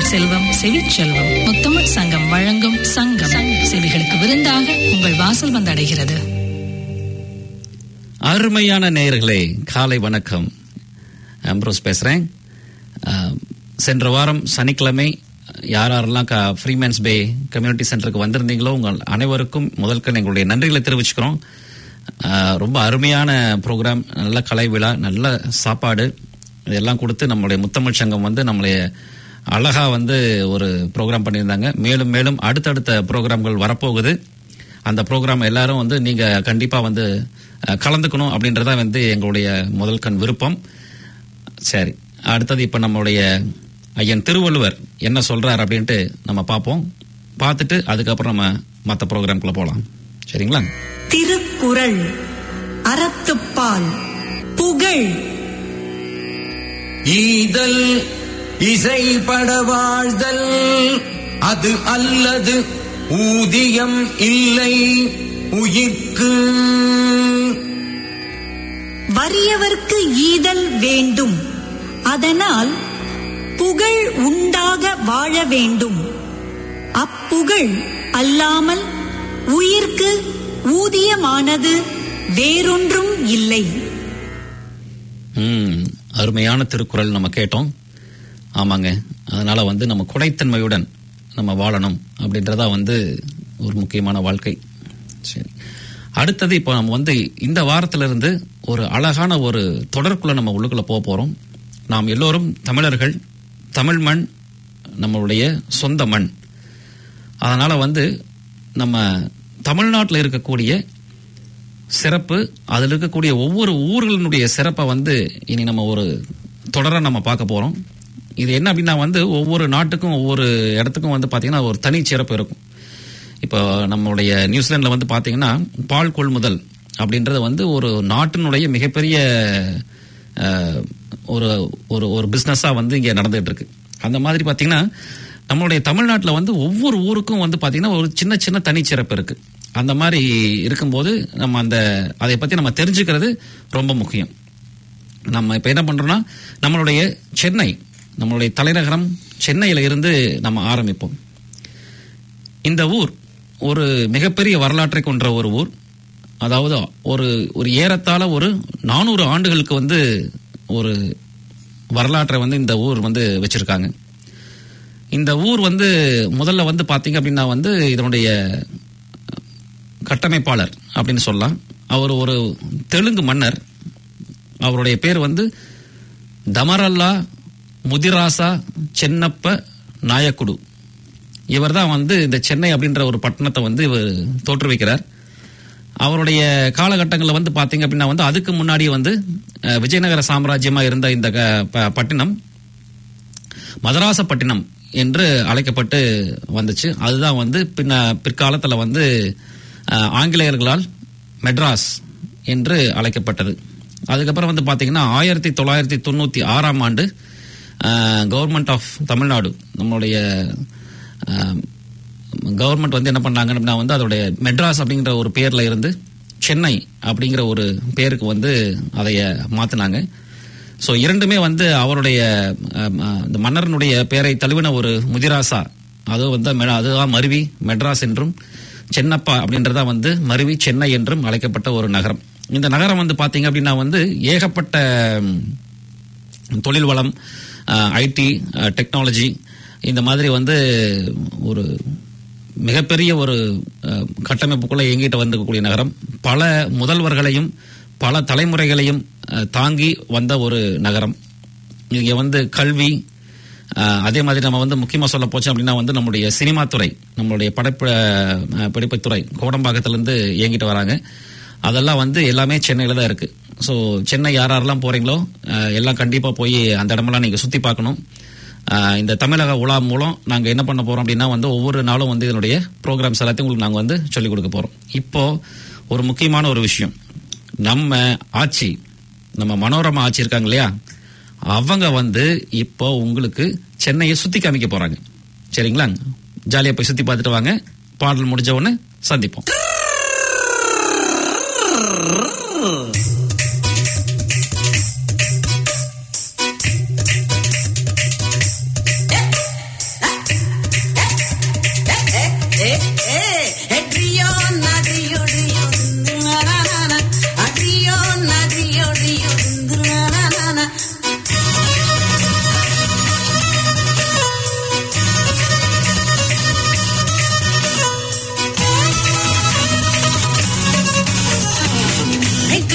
செல்வம் செவிச்செல்வம் முத்தமிழ் சங்கம் வழங்கும் சங்கம் செவிகளுக்கு விருந்தாக உங்கள் வாசல் வந்தடைகிறது அருமையான நேயர்களே காலை வணக்கம் அம்ப்ரோஸ் பேசுகிறேன் சென்ற வாரம் சனிக்கிழமை யார் யாரெல்லாம் க ஃப்ரீமேன்ஸ் பே கம்யூனிட்டி சென்டருக்கு வந்திருந்தீங்களோ உங்கள் அனைவருக்கும் முதல்கள் எங்களுடைய நன்றிகளை தெரிவிச்சுக்கிறோம் அஹ், ரொம்ப அருமையான ப்ரோக்ராம் நல்ல கலை விழா நல்ல சாப்பாடு இதெல்லாம் கொடுத்து நம்மளுடைய முத்தமிழ் சங்கம் வந்து நம்மளைய அழகா வந்து ஒரு ப்ரோக்ராம் பண்ணியிருந்தாங்க மேலும் மேலும் அடுத்தடுத்த ப்ரோக்ராம்கள் வரப்போகுது அந்த ப்ரோக்ராம் எல்லாரும் வந்து நீங்க கண்டிப்பா வந்து அஹ், கலந்துக்கணும் அப்படின்றதா வந்து எங்களுடைய முதல் கண் விருப்பம் சரி அடுத்தது இப்ப நம்மளுடைய ஐயன் திருவள்ளுவர் என்ன சொல்றார் அப்படின்ட்டு நம்ம பார்ப்போம் பார்த்துட்டு அதுக்கப்புறம் நம்ம மற்ற ப்ரோக்ராம்குள்ள போலாம் சரிங்களா திருக்குறள் அறத்துப்பால் புகழ் ஈதல் இசைப்பட வாழ்தல் அது அல்லது ஊதியம் இல்லை உயிர்க்கு வறியவர்க்கு ஈதல் வேண்டும் அதனால் புகழ் உண்டாக வாழ வேண்டும் அப்புகழ் அல்லாமல் உயிர்க்கு ஊதியமானது வேறொன்றும் இல்லை ம் அருமையான திருக்குறள் நம்ம கேட்டோம் ஆமாங்க அதனால வந்து நம்ம குடைத்தன்மையுடன் நம்ம வாழணும் அப்படின்றதா வந்து ஒரு முக்கியமான வாழ்க்கை சரி அடுத்தது இப்போ நம்ம வந்து இந்த வாரத்திலிருந்து ஒரு அழகான ஒரு தொடர்க்குள்ள நம்ம உள்ளுக்குள்ள போக போறோம் நாம் எல்லோரும் தமிழர்கள் தமிழ் மண் நம்மளுடைய சொந்த மண் அதனால வந்து நம்ம தமிழ்நாட்டில் இருக்கக்கூடிய சிறப்பு அதில் இருக்கக்கூடிய ஒவ்வொரு ஊர்களினுடைய சிறப்பை வந்து இனி நம்ம ஒரு தொடர நம்ம பார்க்க போறோம் இது என்ன அப்படின்னா வந்து ஒவ்வொரு நாட்டுக்கும் ஒவ்வொரு இடத்துக்கும் வந்து பார்த்தீங்கன்னா ஒரு தனி சிறப்பு இருக்கும் இப்போ நம்மளுடைய நியூசிலாண்டில் வந்து பார்த்தீங்கன்னா பால் கொள்முதல் அப்படின்றது வந்து ஒரு நாட்டினுடைய மிகப்பெரிய அஹ், ஒரு ஒரு ஒரு பிஸ்னஸாக வந்து இங்கே நடந்துகிட்டு இருக்கு அந்த மாதிரி பார்த்தீங்கன்னா நம்மளுடைய தமிழ்நாட்டில் வந்து ஒவ்வொரு ஊருக்கும் வந்து பார்த்தீங்கன்னா ஒரு சின்ன சின்ன தனிச்சிறப்பு இருக்கு அந்த மாதிரி இருக்கும்போது நம்ம அந்த அதை பற்றி நம்ம தெரிஞ்சுக்கிறது ரொம்ப முக்கியம் நம்ம இப்போ என்ன பண்றோம்னா நம்மளுடைய சென்னை நம்மளுடைய தலைநகரம் சென்னையில இருந்து நம்ம ஆரம்பிப்போம் இந்த ஊர் ஒரு மிகப்பெரிய வரலாற்றை கொண்ட ஒரு ஊர் அதாவது ஒரு ஒரு ஏறத்தாழ ஒரு நானூறு ஆண்டுகளுக்கு வந்து ஒரு வரலாற்றை வந்து இந்த ஊர் வந்து வச்சிருக்காங்க இந்த ஊர் வந்து முதல்ல வந்து பாத்தீங்க அப்படின்னா வந்து இதனுடைய கட்டமைப்பாளர் அப்படின்னு சொல்லலாம் அவர் ஒரு தெலுங்கு மன்னர் அவருடைய பேர் வந்து தமரல்லா முதிராசா சென்னப்ப நாயக்குடு இவர் தான் வந்து இந்த சென்னை அப்படின்ற ஒரு பட்டணத்தை வந்து இவர் தோற்றுவிக்கிறார் அவருடைய காலகட்டங்களில் வந்து பார்த்தீங்க அப்படின்னா வந்து அதுக்கு முன்னாடியே வந்து அஹ், விஜயநகர சாம்ராஜ்யமா இருந்த இந்த க- ப- பட்டினம் மதராசப்பட்டினம் என்று அழைக்கப்பட்டு வந்துச்சு அதுதான் வந்து பின்ன பிற்காலத்தில் வந்து அஹ், ஆங்கிலேயர்களால் மெட்ராஸ் என்று அழைக்கப்பட்டது அதுக்கப்புறம் வந்து பார்த்தீங்கன்னா ஆயிரத்தி தொள்ளாயிரத்தி தொண்ணூற்றி ஆறாம் ஆண்டு கவர்மெண்ட் ஆஃப் தமிழ்நாடு நம்மளுடைய கவர்மெண்ட் வந்து என்ன பண்ணாங்க அப்படின்னா வந்து அதோடைய மெட்ராஸ் அப்படிங்கிற ஒரு பேர்ல இருந்து சென்னை அப்படிங்கிற ஒரு பேருக்கு வந்து அதைய மாத்தினாங்க ஸோ இரண்டுமே வந்து அவருடைய அஹ், அஹ், இந்த மன்னரனுடைய பெயரை தழுவின ஒரு முதிராசா அது வந்து மெ- அதுதான் மருவி மெட்ராஸ் என்றும் சென்னப்பா அப்படின்றதா வந்து மருவி சென்னை என்றும் அழைக்கப்பட்ட ஒரு நகரம் இந்த நகரம் வந்து பாத்தீங்க அப்படின்னா வந்து ஏகப்பட்ட ம், தொழில் வளம் ஐடி டெக்னாலஜி இந்த மாதிரி வந்து ஒரு மிகப்பெரிய ஒரு அஹ், கட்டமைப்புக்குள்ள இயங்கிட்டு வந்திருக்கக்கூடிய நகரம் பல முதல்வர்களையும் பல தலைமுறைகளையும் அஹ், தாங்கி வந்த ஒரு நகரம் இங்க வந்து கல்வி அஹ், அதே மாதிரி நம்ம வந்து முக்கியமா சொல்ல போச்சோம் அப்படின்னா வந்து நம்முடைய சினிமா துறை நம்மளுடைய படைப்பு அஹ், படிப்புத்துறை கோடம்பாக்கத்திலிருந்து இயங்கிட்டு வராங்க அதெல்லாம் வந்து எல்லாமே சென்னையில தான் இருக்கு ஸோ சென்னை யார் யாரெல்லாம் போறீங்களோ அஹ், எல்லாம் கண்டிப்பா போய் அந்த இடமெல்லாம் நீங்க சுத்தி பார்க்கணும் அஹ், இந்த தமிழக உலா மூலம் நாங்க என்ன பண்ண போறோம் அப்படின்னா வந்து ஒவ்வொரு நாளும் வந்து இதனுடைய ப்ரோக்ராம்ஸ் எல்லாத்தையும் உங்களுக்கு நாங்க வந்து சொல்லிக் கொடுக்க போறோம் இப்போ ஒரு முக்கியமான ஒரு விஷயம் நம்ம ஆட்சி நம்ம மனோரமா ஆட்சி இருக்காங்க இல்லையா அவங்க வந்து இப்போ உங்களுக்கு சென்னையை சுத்தி காமிக்க போறாங்க சரிங்களா ஜாலியா போய் சுத்தி பார்த்துட்டு வாங்க பாடல் முடிஞ்ச உடனே சந்திப்போம்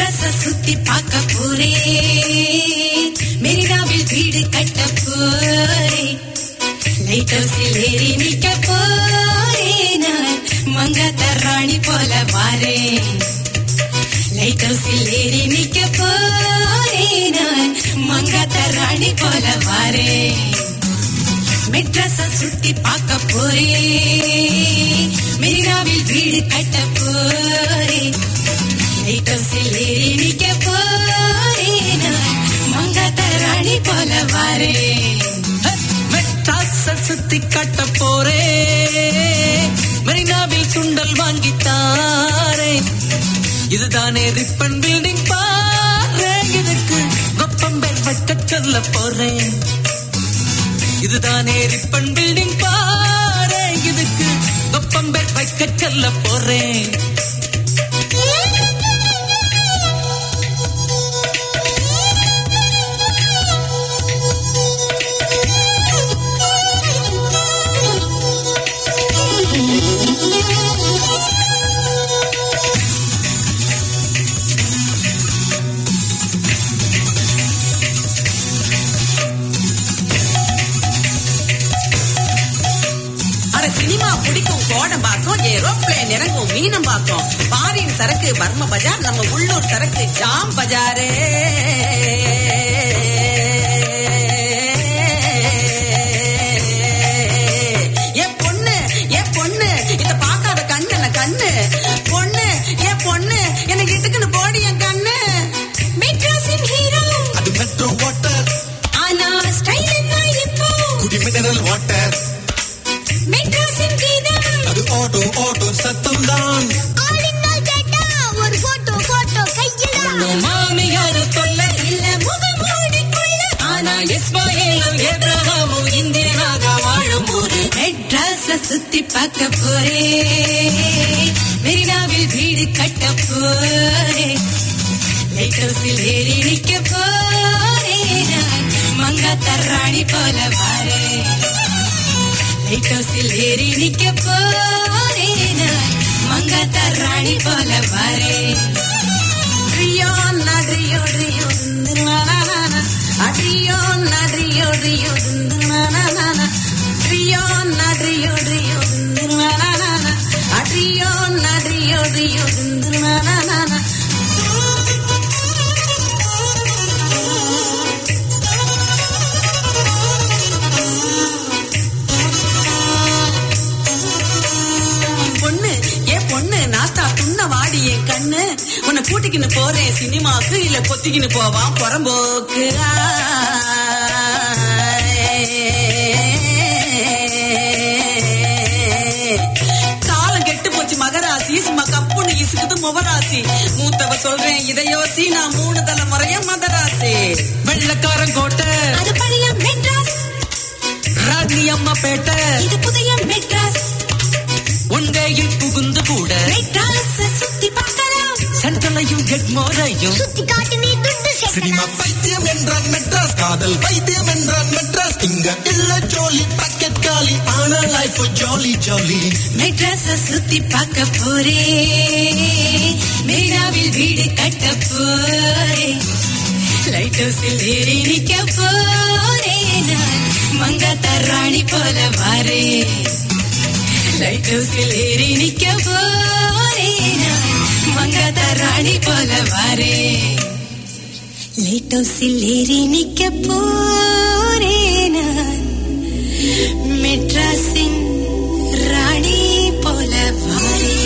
மெட்ராஸ சுத்தி பார்க்க போறேன் மெரினாவில் வீடு கட்ட போறேன் லைட் ஹவுஸில் ஏறி நிக்க போறேன் நான் மங்காத்த ராணி போல வாரேன் லைட் ஹவுஸில் ஏறி நிக்க போறேன் நான் மங்காத்த ராணி போல வாரேன் மெட்ராஸ சுத்தி பார்க்க போறேன் மெரினாவில் வீடு கட்ட போறேன் லைட் ஹவுஸில் ஏறி நிக்க போறேன் நான் மங்காத்த ராணி போல வாரேன் மெட்ராஸ சுத்தி காட்ட போறே மெரினாவில் சுண்டல் வாங்கி தாரே இதுதானே ரிப்பன் பில்டிங் பாரு இதுக்கு கொப்பம்பேர் வைக்க சொல்ல போறேன் இதுதானே ரிப்பன் பில்டிங் பாரு இதுக்கு கொப்பம்பேர் வைக்க சொல்ல போறேன் அட சினிமா பிடிக்கும் கோடம்பாக்கம் ஏரோப்ளேன் இறங்கும் மீனம்பாக்கம் பாரின் சரக்கு பர்ம பஜார் நம்ம உள்ளூர் சரக்கு ஜாம் பஜாரே ஏ பொண்ணு ஏ பொண்ணு இத பார்க்காத கண்ணு என்ன கண்ணு பொண்ணு ஏ பொண்ணு எனக்கு இட்டுக்குன்னு போடி என் கண்ணு மெட்ராஸின் ஹீரோ அது மெட்ரோ வாட்டர் ஆனா ஸ்டைல் என்ன இப்போ குடி மினரல் வாட்டர் மெட்ராஸின் கீதம் அது ஆட்டோ ஆட்டோ சத்தம் தான் ஆளினால் கேட்டா ஒரு போட்டோ போட்டோ கையில மாமியாரு தொல்லை இல்ல முகம் மூடிக்கொள்ள ஆனா இஸ்மாயிலும் ஏப்ரஹாமும் இந்தியனாக வாழும் ஊரு மெட்ராஸ சுத்தி பார்க்க போறேன் மெரினாவில் வீடு கட்ட போறேன் லைட் ஹவுஸில் ஏறி நிக்க போறேன் நான் மங்காத்த ராணி போல வாரேன் லைட் ஹவுஸில் ஏறி நிக்க போறேன் நான் மங்காத்த ராணி போல வாரேன் ரியோ நட்ரியோ ரியோ திந்துனானானா. அட்ரியோ நட்ரியோ ரியோ திந்துனானானா. ரியோ நட்ரியோ ரியோ திந்துனானானா. அட்ரியோ நட்ரியோ ரியோ திந்துனானானா. பொண்ணு ஏ பொண்ணு நாத்தா துண்ண வாடி என் கண்ணு உன்னை கூட்டிக்கின்னு போறேன் சினிமாக்கு இல்ல கொத்திக்கின்னு போவான் புறம்போக்கு காலம் கெட்டு போச்சு மகராசி சும்மா கப்புன்னு இசுக்குது முவராசி மூத்தவ சொல்றேன் இதை யோசி நான் மூணு தலைமுறைய மதராசி வெள்ளக்காரன் கோட்டை அது பழைய மெட்ராஸ் ராணி அம்மா பேட்டை இது புதிய மெட்ராஸ் ஒன்றையில் புகுந்து கூட மெட்ராஸ் சுத்தி பார்க்கலாம் சென்ட்ரலையும் எக்மோரையும் சுத்தி காட்டு நீ துட்டு சினிமா பைத்தியம் என்றான் மெட்ராஸ் காதல் பைத்தியம் என்றான் மெட்ராஸ் இங்க இல்ல ஜோலி பாக்கெட் காலி ஆனா லைஃப் ஜாலி ஜாலி மெட்ராஸ சுத்தி பார்க்க போறேன் மெரினாவில் வீடு கட்ட போறேன் லைட் ஹவுஸில் ஏறி நிக்க போறேன் நான் மங்காத்த ராணி போல வாரேன் லைட் ஹவுஸில் ஏறி நிக்க போறேன் நான் மங்காத்த ராணி போல வாரேன் லைட் ஹவுஸில் ஏறி நிக்க போறேன் நான் மெட்ராஸின் ராணி போல வாரேன்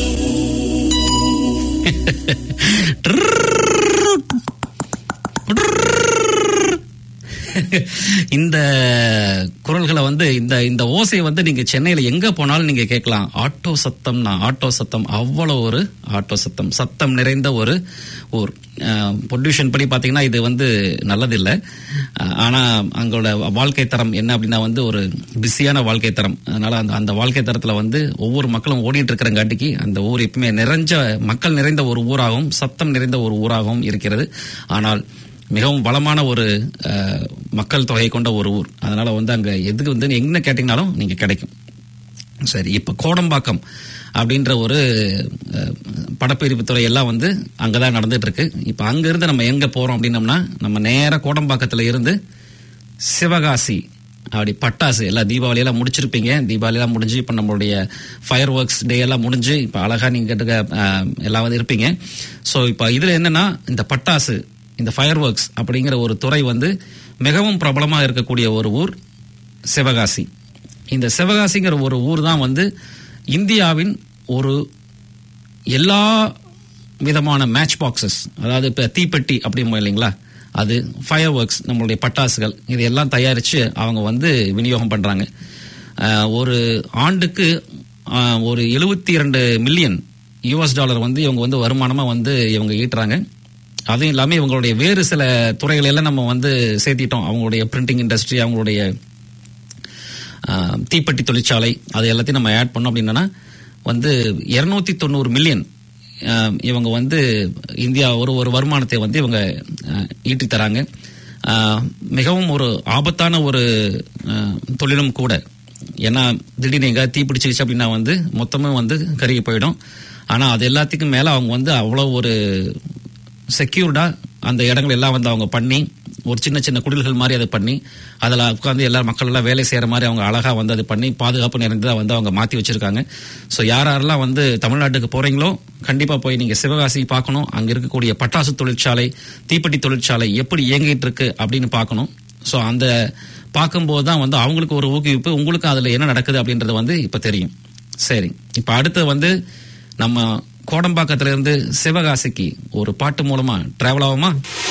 இந்த குரல்களை வந்து இந்த இந்த ஓசையை வந்து நீங்க சென்னையில எங்க போனாலும் நீங்க கேட்கலாம் ஆட்டோ சத்தம்னா ஆட்டோ சத்தம் அவ்வளவு ஒரு ஆட்டோ சத்தம் சத்தம் நிறைந்த ஒரு ஊர் பொல்யூஷன் படி பாத்தீங்கன்னா இது வந்து நல்லதில்லை அஹ், ஆனா அங்களோட வாழ்க்கை தரம் என்ன அப்படின்னா வந்து ஒரு பிஸியான வாழ்க்கை தரம் அதனால அந்த அந்த வாழ்க்கை தரத்துல வந்து ஒவ்வொரு மக்களும் ஓடிட்டு இருக்கிறங்காட்டிக்கு அந்த ஊர் எப்பவுமே நிறைஞ்ச மக்கள் நிறைந்த ஒரு ஊராகவும் சத்தம் நிறைந்த ஒரு ஊராகவும் இருக்கிறது ஆனால் மிகவும் வளமான ஒரு அஹ், மக்கள் தொகை கொண்ட ஒரு ஊர் அதனால வந்து அங்க எதுக்கு வந்து என்ன கேட்டீங்கனாலும் நீங்க கிடைக்கும் சரி இப்ப கோடம்பாக்கம் அப்படின்ற ஒரு அஹ், படப்பிடிப்பு துறை எல்லாம் வந்து அங்கதான் நடந்துட்டு இருக்கு இப்ப அங்க இருந்து நம்ம எங்க போறோம் அப்படின்னம்னா நம்ம நேர கோடம்பாக்கத்துல இருந்து சிவகாசி அப்படி பட்டாசு எல்லாம் தீபாவளி எல்லாம் முடிச்சிருப்பீங்க தீபாவளி எல்லாம் முடிஞ்சு இப்ப நம்மளுடைய ஃபயர் ஒர்க்ஸ் டே எல்லாம் முடிஞ்சு இப்ப அழகா நீங்க கேட்டுக்க அஹ், எல்லாம் வந்து இருப்பீங்க சோ இப்ப இதுல என்னன்னா இந்த பட்டாசு இந்த ஃபயர் ஒர்க்ஸ் அப்படிங்கிற ஒரு துறை வந்து மிகவும் பிரபலமா இருக்கக்கூடிய ஒரு ஊர் சிவகாசி இந்த சிவகாசிங்கிற ஒரு ஊர் தான் வந்து இந்தியாவின் ஒரு எல்லா விதமான மேட்ச் பாக்ஸஸ் அதாவது இப்போ தீப்பெட்டி அப்படிம்போம் இல்லைங்களா அது ஃபயர் ஒர்க்ஸ் நம்மளுடைய பட்டாசுகள் இது எல்லாம் தயாரித்து அவங்க வந்து விநியோகம் பண்ணுறாங்க ஒரு ஆண்டுக்கு ஆஹ், ஒரு எழுபத்தி இரண்டு மில்லியன் யூஎஸ் டாலர் வந்து இவங்க வந்து வருமானமாக வந்து இவங்க ஈட்டுறாங்க அதுவும் இல்லாமல் இவங்களுடைய வேறு சில துறைகளை எல்லாம் நம்ம வந்து சேர்த்திட்டோம் அவங்களுடைய பிரிண்டிங் இண்டஸ்ட்ரி அவங்களுடைய ஆஹ், தீப்பெட்டி தொழிற்சாலை அது எல்லாத்தையும் நம்ம ஆட் பண்ணோம் அப்படின்னா வந்து இருநூத்தி தொண்ணூறு மில்லியன் இவங்க வந்து இந்தியா ஒரு ஒரு வருமானத்தை வந்து இவங்க ஆஹ், ஈட்டித் தராங்க ஆஹ், மிகவும் ஒரு ஆபத்தான ஒரு ஆஹ், தொழிலும் கூட ஏன்னா திடீர்னு எங்கேயாவது தீ பிடிச்சிருச்சு அப்படின்னா வந்து மொத்தமும் வந்து கருகி போயிடும் ஆனா அது எல்லாத்துக்கும் மேல அவங்க வந்து அவ்வளவு ஒரு செக்யூர்டா அந்த இடங்கள் எல்லாம் வந்து அவங்க பண்ணி ஒரு சின்ன சின்ன குடில்கள் மாதிரி அதை பண்ணி அதில் உட்காந்து எல்லா மக்கள் எல்லாம் வேலை செய்யற மாதிரி அவங்க அழகா வந்து அது பண்ணி பாதுகாப்பு நிறைந்ததா வந்து அவங்க மாத்தி வச்சிருக்காங்க ஸோ யார் யாரெல்லாம் வந்து தமிழ்நாட்டுக்கு போறீங்களோ கண்டிப்பா போய் நீங்க சிவகாசி பார்க்கணும் அங்க இருக்கக்கூடிய பட்டாசு தொழிற்சாலை தீப்பெட்டி தொழிற்சாலை எப்படி இயங்கிட்டு இருக்கு அப்படின்னு பார்க்கணும் ஸோ அந்த பார்க்கும்போது தான் வந்து அவங்களுக்கு ஒரு ஊக்குவிப்பு உங்களுக்கு அதுல என்ன நடக்குது அப்படின்றது வந்து இப்ப தெரியும் சரி இப்ப அடுத்து வந்து நம்ம கோடம்பாக்கத்துல இருந்து சிவகாசிக்கு ஒரு பாட்டு மூலமா டிராவல் ஆகுமா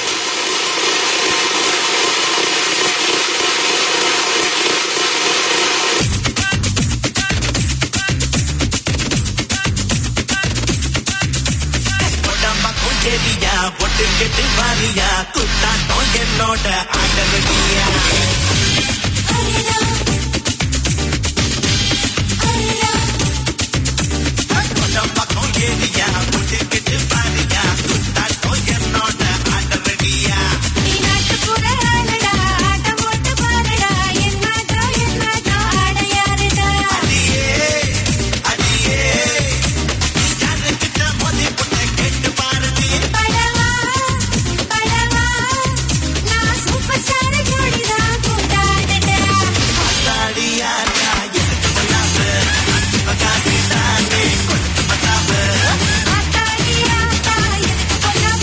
உடம்ப கொஞ்செரியா பொட்டு கெட்டு வாரியா குத்தாட்டம் என்னோட ஆடவடியா உடம்ப கொஞ்செரியா பொட்டு கெட்டு வாரியா குத்தாட்டம் என்னோட ஆடவடியா நீ நாட்டுப்புற ஆளுடா ஆட்டம் போட்டு பாருடா என் நாட்டம் என் நாட்டம் ஆடையாருடா அடியே அடியே யாருக்கிட்ட மோதி புட்ட கேட்டு பாருதி படவா படவா நான் சூப்பர் ஸ்டார் ஜோடிதான் கூட்டாடுடா ஆத்தாடியா எனக்கு பொல்லாம சிவகாசி தானே கொண்டு மத்தாம ஆத்தாடி ஆத்தா எனக்கு பொல்லாம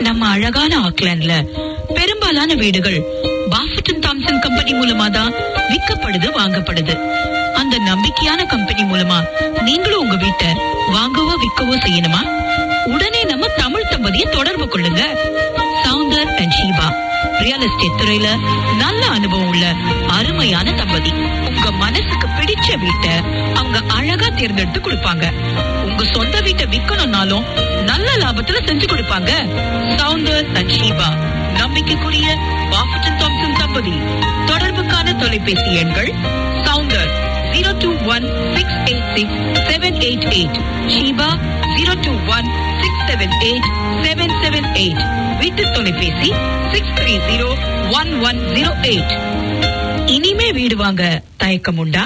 நம்ம அழகான ஆக்லாண்ட்ல பெரும்பாலான வீடுகள் பாஃபட்டன் தாம்சன் கம்பெனி மூலமா தான் விற்கப்படுது வாங்கப்படுது அந்த நம்பிக்கையான கம்பெனி மூலமா நீங்களும் உங்க வீட்டை வாங்கவோ விற்கவோ செய்யணுமா உடனே நம்ம தமிழ் தம்பதியை தொடர்பு கொள்ளுங்க Soundar and Sheeba real estate துறையில நல்ல அனுபவம் உள்ள அருமையான தம்பதி உங்க மனசுக்கு பிடிச்ச வீட்டை அவங்க அழகா தேர்ந்தெடுத்து கொடுப்பாங்க உங்க சொந்த வீட்டை விக்கணும்னாலும் நல்ல லாபத்துல செஞ்சு கொடுப்பாங்க சவுந்தர் அண்ட் ஷீபா நம்பிக்கைக்குரிய பாஃபட்டன் தாம்சன் தம்பதி தொடர்புக்கான தொலைபேசி எண்கள் Soundar zero two one six eight six seven eight eight Sheeba zero two one six seven eight seven seven eight வீட்டு தொலைபேசி six three zero one one zero eight இனிமே வீடு வாங்க தயக்கம் உண்டா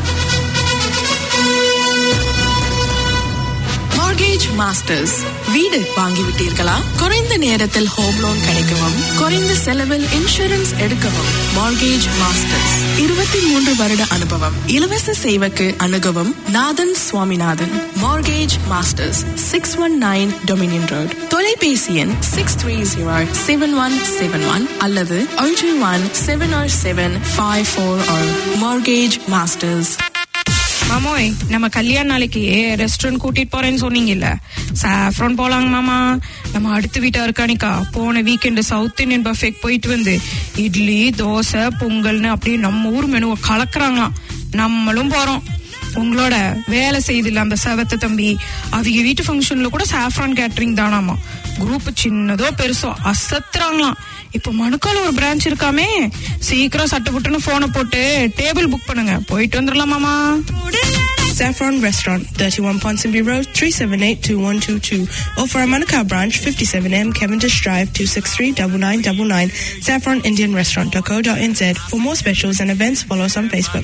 மார்கேஜ் மாஸ்டர்ஸ் வீடு வாங்கிவிட்டீர்களா குறைந்த நேரத்தில் ஹோம் லோன் கிடைக்கவும் குறைந்த செலவில் இன்சூரன்ஸ் எடுக்கவும் மார்கேஜ் மாஸ்டர்ஸ் இருபத்தி மூன்று வருட அனுபவம் இலவச சேவைக்கு அணுகவும் Nathan Swaminathan Mortgage Masters six one nine Dominion road தொலைபேசி எண் six three zero seven one seven one அல்லது ஒன்று one seven or seven five four or Mortgage Masters மாமோய் நம்ம கல்யாண நாளைக்கு ரெஸ்டாரண்ட் கூட்டிட்டு போறேன்னு சொன்னீங்கல்ல சாஃப்ரான் போலாங்க மாமா நம்ம அடுத்த வீட்டா இருக்கானிக்கா போன வீக்கெண்டு சவுத் இந்தியன் பஃபேக் போயிட்டு வந்து இட்லி தோசை பொங்கல்னு அப்படியே நம்ம ஊர் மெனுவை கலக்குறாங்களாம் நம்மளும் போறோம் உங்களோட வேலை செய்தில்ல அந்த செவத்த தம்பி அவங்க வீட்டு ஃபங்க்ஷன்ல கூட சாஃப்ரான் கேட்டரிங் தானாமா குரூப் சின்னதோ பெருசோ அசத்துறாங்களாம் இப்ப மணுக்கால ஒரு பிரான்ச் இருக்காமே சீக்கிரம் சட்டு புட்டுன்னு போனை போட்டு டேபிள் புக் பண்ணுங்க போயிட்டு வந்துடலாமாமா Saffron Restaurant, 31 Ponsonby Road, 378-2122. Or for our Manukau branch, 57M Cavendish Drive, 263-9999. SaffronIndianRestaurant.co.nz. For more specials and events, follow us on Facebook.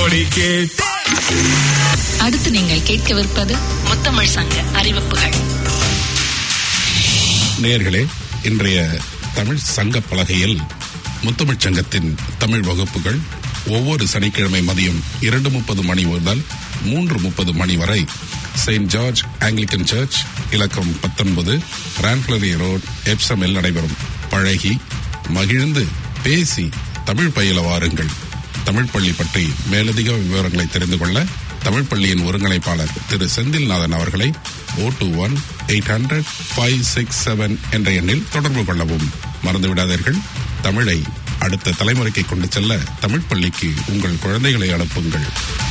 அடுத்து நீங்கள் கேட்கவிருப்பது முத்தமிழ் சங்க அறிவிப்புகள் நேயர்களே இன்றைய தமிழ் சங்க பலகையில் முத்தமிழ்ச் சங்கத்தின் தமிழ் வகுப்புகள் ஒவ்வொரு சனிக்கிழமை மதியம் இரண்டு முப்பது மணி முதல் மூன்று முப்பது மணி வரை செயின்ட் ஜார்ஜ் ஆங்கிலிக்கன் சர்ச் இலக்கம் பத்தொன்பது ரான்ஃபிளரி ரோட் எப்சமில் நடைபெறும் பழகி மகிழ்ந்து பேசி தமிழ் பயில வாருங்கள் தமிழ் பள்ளி பற்றி மேலதிக விவரங்களை தெரிந்து கொள்ள தமிழ் பள்ளியின் ஒருங்கிணைப்பாளர் திரு செந்தில்நாதன் அவர்களை O two one eight hundred five six seven என்ற எண்ணில் தொடர்பு கொள்ளவும் மறந்துவிடாதீர்கள் தமிழை அடுத்த தலைமுறைக்கு கொண்டு செல்ல தமிழ் பள்ளிக்கு உங்கள் குழந்தைகளை அனுப்புங்கள்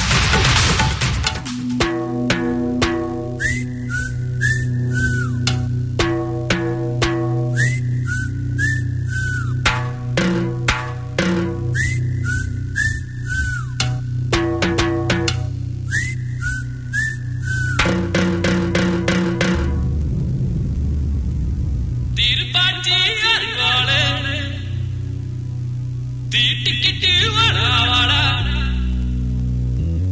திருப்பாச்சி அருவாளே தீட்டிக்கிட்டு வாடா வாடா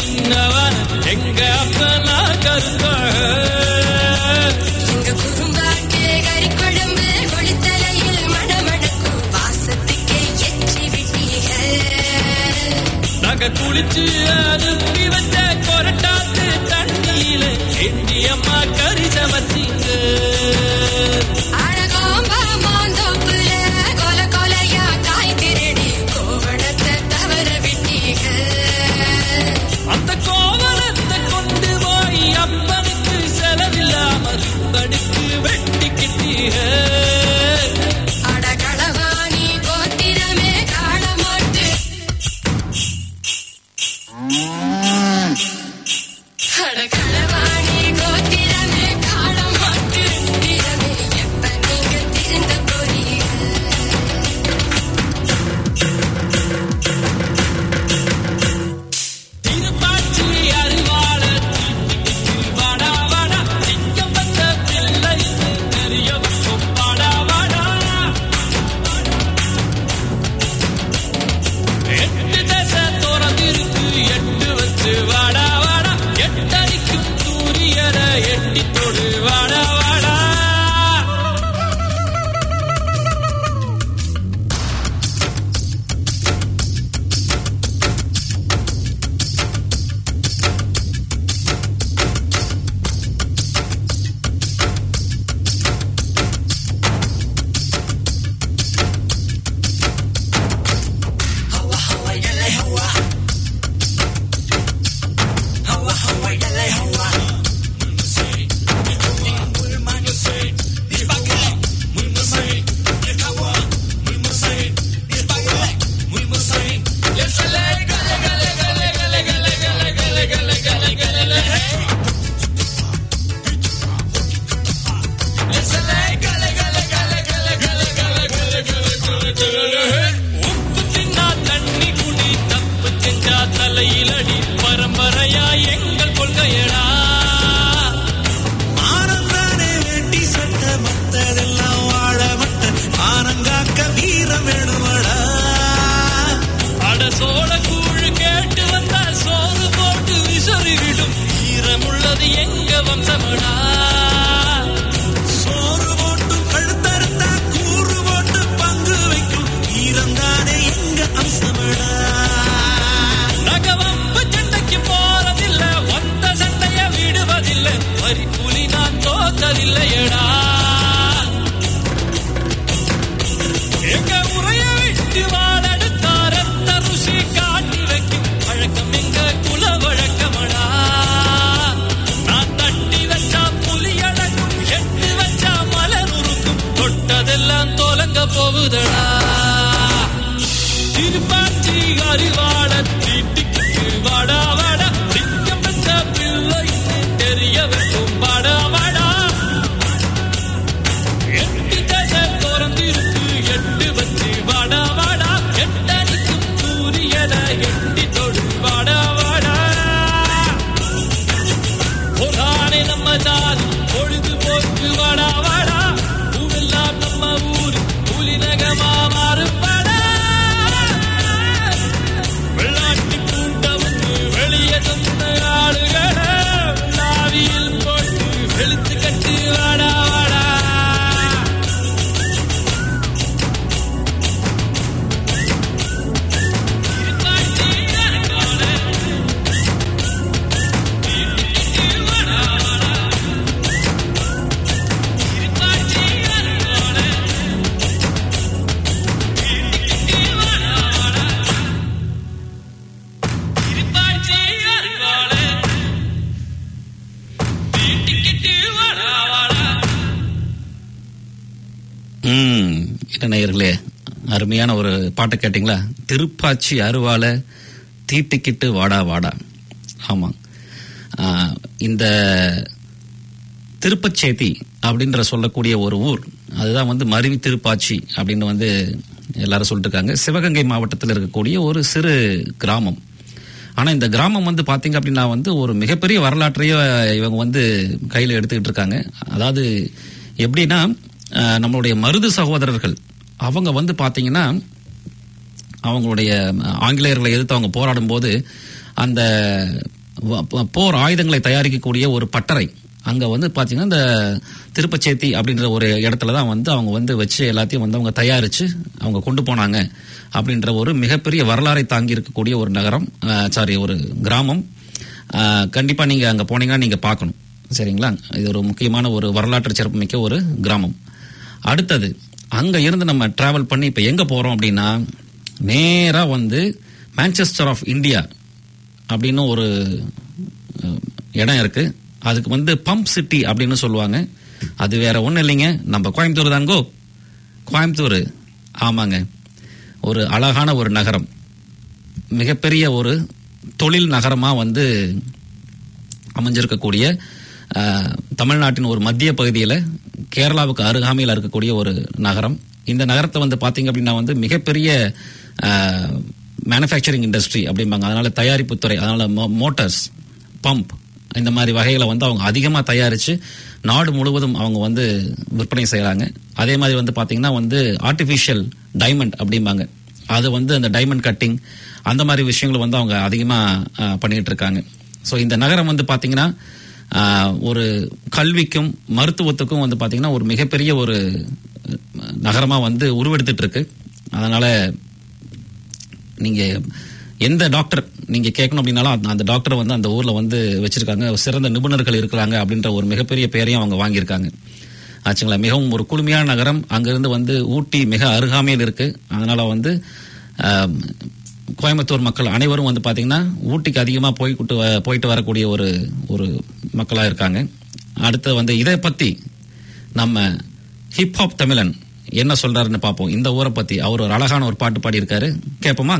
சின்னவன் எங்க அப்பனா கருத்தாக எங்க குறும்பாட்டு கறிக்குழம்பு கொளுத்தலையில் மணமணக்கும் வாசத்துக்கே எச்சி விட்டீங்க நாங்க குளிச்சு அனுப்பி வச்ச கொரட்டாத்து தண்ணியில எண்டி அம்மா கறி சமைச்சீங்க அழகோம்பா மாந்தோப்புல கொல கொலையா காய் திருடி கோவணத்தை தவற விட்டீங்க அந்த கோவலத்தை கொண்டு போய் அப்பனுக்கு செலவில்லாம ரிப்பனுக்கு வெட்டிக்கிட்டீங்க அடகளவாணி கோத்திரமே காணமாட்டு அடகளவாணி கோத்திரமே காணமாட்டு திறமே எப்ப நீங்க திருந்த போறீங்க திருப்பாச்சி அறிவாள வாடா வாடா சிங்கம் வந்த பிள்ளை தெரிய வரும் வாடா வாடா எட்டு தசை திறந்திருக்கு எட்டு வச்சு வாடா வாடா எட்டடிக்கும் சூரியனை எட்டி தொடு வாடா வாடா உப்பு தின்னா தண்ணி குடி தப்பு செஞ்சா தலையிலடி பரம்பரையா எங்கள் கொள்கையடா ஆனந்தானே வேட்டி சட்ட மத்ததெல்லாம் வாழ மட்ட ஆனங்காக்க வீரம் வேணுமடா அட சோழ கூழ் கேட்டு வந்தா சோறு போட்டு விசறிவிடும் ஈரமுள்ளது எங்க வம்சமடா சோறு போட்டு கழுத்தறுத்தா கூறு போட்டு பங்கு வைக்கும் ஈரந்தானே எங்க அம்சமடா நகவம்பு சண்டைக்கு போறதில்ல வந்த சண்டைய விடுவதில்ல வரி புலி நான் தோத்ததில்லையடா எங்க உரைய விட்டு வாழடுத்தா ரத்த ருசி காட்டி வைக்கும் பழக்கம் எங்க குல வழக்கமடா நான் தட்டி வச்சா புலி அடக்கும் எட்டு வச்சா மலர் உருக்கும் தொட்டதெல்லாம் தொலங்க போகுதடா திருப்பாச்சி அறிவாட தீட்டிக்கு வாடா வாடா சிங்கம் பெற்ற பிள்ளை தெரிய வைக்கும் வாடா வாடா எட்டு தசை திறந்திருக்கு எட்டு வச்சு வாடா வாடா எட்டடிக்கும் சூரியனை எட்டி தொடு வாடா வாடா பொறானே நம்ம ஜாதி பொழுதுபோக்கு வாடா வாடா பூவெல்லாம் நம்ம ஊரு புலிநகமா மாறும் வாடா வெள்ளாட்டி கூட்டமுக்கு வெளியே சொன்ன ஆளுகளை லாவியில் போட்டு வெளுத்து கட்டு வாடா வாடா ம் என்ன நேயர்களே அருமையான ஒரு பாட்டை கேட்டிங்களா திருப்பாச்சி அருவால தீட்டிக்கிட்டு வாடா வாடா ஆமாம் ஆ, இந்த திருப்பச்சேத்தி அப்படின்ற சொல்லக்கூடிய ஒரு ஊர் அதுதான் வந்து மருவி திருப்பாச்சி அப்படின்னு வந்து எல்லாரும் சொல்லிட்டு இருக்காங்க சிவகங்கை மாவட்டத்தில் இருக்கக்கூடிய ஒரு சிறு கிராமம் ஆனா இந்த கிராமம் வந்து பாத்தீங்க அப்படின்னா வந்து ஒரு மிகப்பெரிய வரலாற்றையே இவங்க வந்து கையில் எடுத்துக்கிட்டு இருக்காங்க அதாவது எப்படின்னா அஹ், நம்மளுடைய மருது சகோதரர்கள் அவங்க வந்து பாத்தீங்கன்னா அவங்களுடைய ஆங்கிலேயர்களை எதிர்த்து அவங்க போராடும் போது அந்த வ- ப- போர் ஆயுதங்களை தயாரிக்கக்கூடிய ஒரு பட்டறை அங்க வந்து பாத்தீங்கன்னா இந்த திருப்பச்சேத்தி அப்படின்ற ஒரு இடத்துல தான் வந்து அவங்க வந்து வச்சு எல்லாத்தையும் வந்து அவங்க தயாரிச்சு அவங்க கொண்டு போனாங்க அப்படின்ற ஒரு மிகப்பெரிய வரலாறை தாங்கி இருக்கக்கூடிய ஒரு நகரம் சாரி ஒரு கிராமம் அஹ், கண்டிப்பா நீங்க அங்க போனீங்கன்னா நீங்க பார்க்கணும் சரிங்களா இது ஒரு முக்கியமான ஒரு வரலாற்று சிறப்புமிக்க ஒரு கிராமம் அடுத்தது அங்க இருந்து நம்ம டிராவல் பண்ணி இப்ப எங்க போறோம் அப்படின்னா நேரா வந்து மான்செஸ்டர் ஆஃப் இந்தியா அப்படின்னு ஒரு அஹ், இடம் இருக்கு அதுக்கு வந்து பம்ப் சிட்டி அப்படின்னு சொல்லுவாங்க அது வேற ஒண்ணும் இல்லைங்க நம்ம கோயம்புத்தூர் தாங்கோ கோயம்புத்தூர் ஆமாங்க ஒரு அழகான ஒரு நகரம் மிகப்பெரிய ஒரு தொழில் நகரமா வந்து அமைஞ்சிருக்கக்கூடிய அஹ், தமிழ்நாட்டின் ஒரு மத்திய பகுதியில் கேரளாவுக்கு அருகாமையில் இருக்கக்கூடிய ஒரு நகரம் இந்த நகரத்தை வந்து பாத்தீங்க அப்படின்னா வந்து மிகப்பெரிய மேனுஃபேக்சரிங் இண்டஸ்ட்ரி அப்படிம்பாங்க அதனால தயாரிப்பு துறை அதனால மோட்டார்ஸ் பம்ப் இந்த மாதிரி வகைகளை வந்து அவங்க அதிகமாக தயாரித்து நாடு முழுவதும் அவங்க வந்து விற்பனை செய்கிறாங்க அதே மாதிரி வந்து பார்த்தீங்கன்னா வந்து ஆர்டிஃபிஷியல் டைமண்ட் அப்படிம்பாங்க அது வந்து அந்த டைமண்ட் கட்டிங் அந்த மாதிரி விஷயங்களை வந்து அவங்க அதிகமாக பண்ணிட்டு இருக்காங்க ஸோ இந்த நகரம் வந்து பார்த்தீங்கன்னா ஆஹ், ஒரு கல்விக்கும் மருத்துவத்துக்கும் வந்து பார்த்தீங்கன்னா ஒரு மிகப்பெரிய ஒரு நகரமாக வந்து உருவெடுத்துட்டு இருக்கு அதனால நீங்க எந்த டாக்டர் நீங்க கேட்கணும் அப்படின்னாலும் அந்த- அந்த டாக்டரை வந்து அந்த ஊர்ல வந்து வச்சிருக்காங்க சிறந்த நிபுணர்கள் இருக்கிறாங்க அப்படின்ற ஒரு மிகப்பெரிய பெயரையும் அவங்க வாங்கியிருக்காங்க ஆச்சுங்களா மிகவும் ஒரு குளுமையான நகரம் அங்கிருந்து வந்து ஊட்டி மிக அருகாமையில் இருக்கு அதனால வந்து ஆம், கோயம்புத்தூர் மக்கள் அனைவரும் வந்து பாத்தீங்கன்னா ஊட்டிக்கு அதிகமா போய்கிட்டு வ- போயிட்டு வரக்கூடிய ஒரு ஒரு மக்களா இருக்காங்க அடுத்து வந்து இதை பத்தி நம்ம ஹிப்ஹாப் தமிழன் என்ன சொல்றாருன்னு பார்ப்போம் இந்த ஊரை பத்தி அவர் ஒரு அழகான ஒரு பாட்டு பாடியிருக்காரு கேட்போமா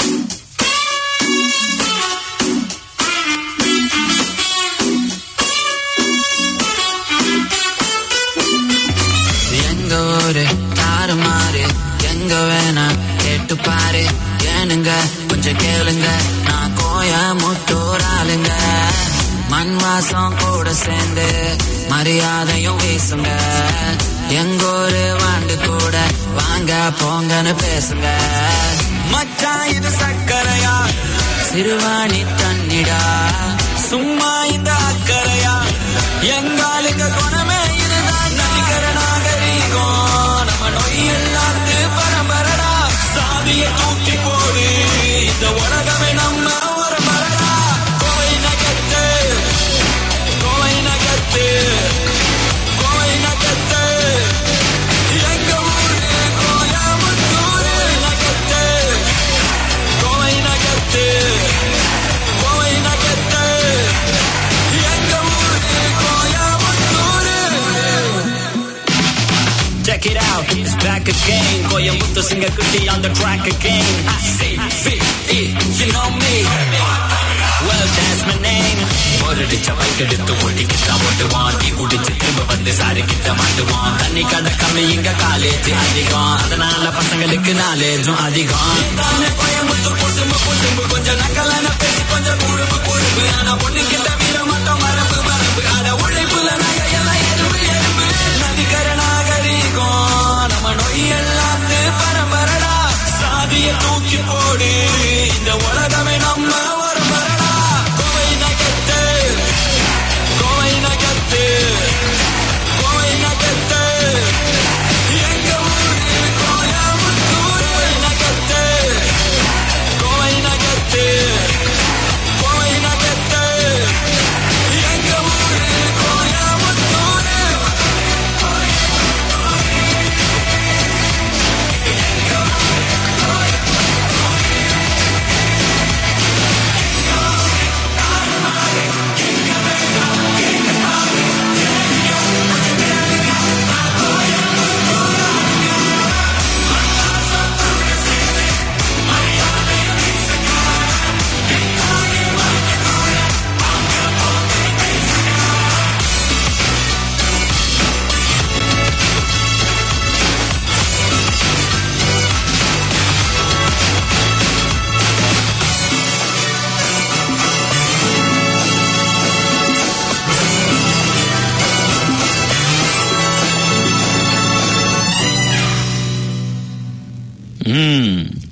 எங்க ஊரு தாறுமாறு எங்க வேணா கேட்டு பாரு ஏனுங்க கொஞ்சம் கேளுங்க நான் கோயமுத்தூர் ஆளுங்க மண் வாசம் கூட சேர்ந்து மரியாதையும் வீசுங்க எங்க ஊரு வாண்டு கூட வாங்க போங்கன்னு பேசுங்க மச்சான் இது சக்கரையா சிறுவாணி தண்ணிடா சும்மா இந்த அக்கறையா எங்காலுங்க குணமே இதுதான் நடிக்கிற நாகரீகம் நம்ம நொய் எல்லாத்து பரம்பரடா சாதிய தூக்கி போடு இந்த உலகமே நம்ம ஒரு மரடா கோவை நகத்து கோவை நகத்து கோவை நகத்து எங்க ஊரு கோயமுத்தூரு நகத்து கோவை நகத்து கோவை நகத்து எங்க ஊரு Coimbatore Check it out, it's back again. Coyambuto Singakuti on the track again. I say, V-E, you know me. Well, that's my name. ஒரடிச்ச வைக்கெடுத்து ஓட்டிக்கிட்ட ஓட்டுவான் டீ குடிச்சு திரும்ப வந்து சாரி கிட்ட மாட்டுவான் தண்ணி கதை கம்மி இங்க காலேஜ் அதிகம் அதனால பசங்களுக்கு நாலேஜும் அதிகம் தானே கோயம்புத்தூர் குசும்பு குசும்பு கொஞ்சம் நக்கலான பேசி கொஞ்சம் குழும்பு குழும்பு ஆனா பொண்ணு கிட்ட வீர மட்டும் மரபு மரபு அட உழைப்புல நாங்க எல்லாம் எறும்பு எறும்பு நதிக்கர நாகரீகம் நம்ம நொய் எல்லாத்து பரம்பரடா சாதிய தூக்கி போடு இந்த உலகமே நம்ம ஒரு மரடா கோவை நகத்து கோவை நகத்து கோவை நகத்து எங்க ஊரு கோயமுத்தூர் கோவை நகத்து கோவை நகத்து கோவை நகத்து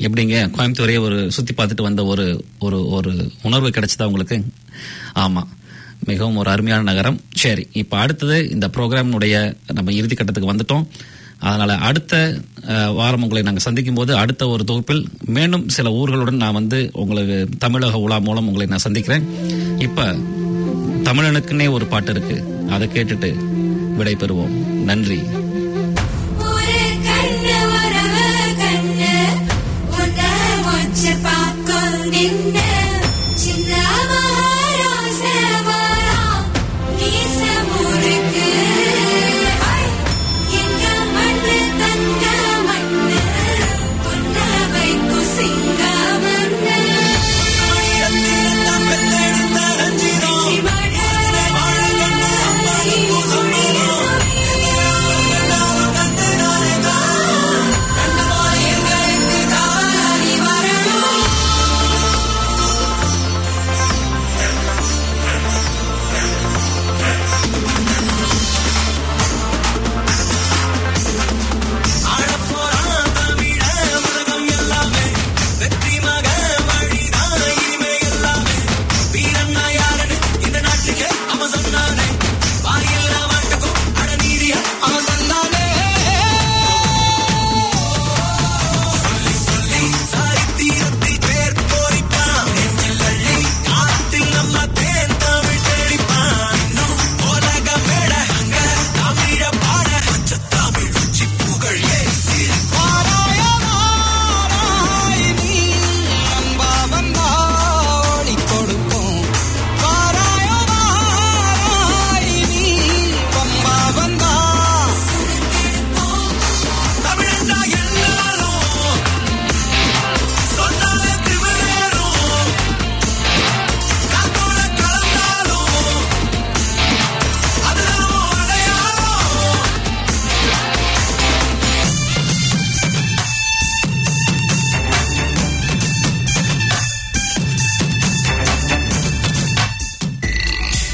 எப்படிங்க கோயம்புத்தூரே ஒரு சுத்தி பார்த்துட்டு வந்த ஒரு ஒரு ஒரு உணர்வு கிடைச்சதா உங்களுக்கு ஆமா மிகவும் ஒரு அருமையான நகரம் சரி இப்ப அடுத்தது இந்த ப்ரோக்ராமினுடைய நம்ம இறுதி கட்டத்துக்கு வந்துட்டோம் அதனால அடுத்த அஹ், வாரம் உங்களை நாங்கள் சந்திக்கும் போது அடுத்த ஒரு தொகுப்பில் மேலும் சில ஊர்களுடன் நான் வந்து உங்களுக்கு தமிழக உலா மூலம் உங்களை நான் சந்திக்கிறேன் இப்ப தமிழனுக்குன்னே ஒரு பாட்டு இருக்கு அதை கேட்டுட்டு விடை பெறுவோம் நன்றி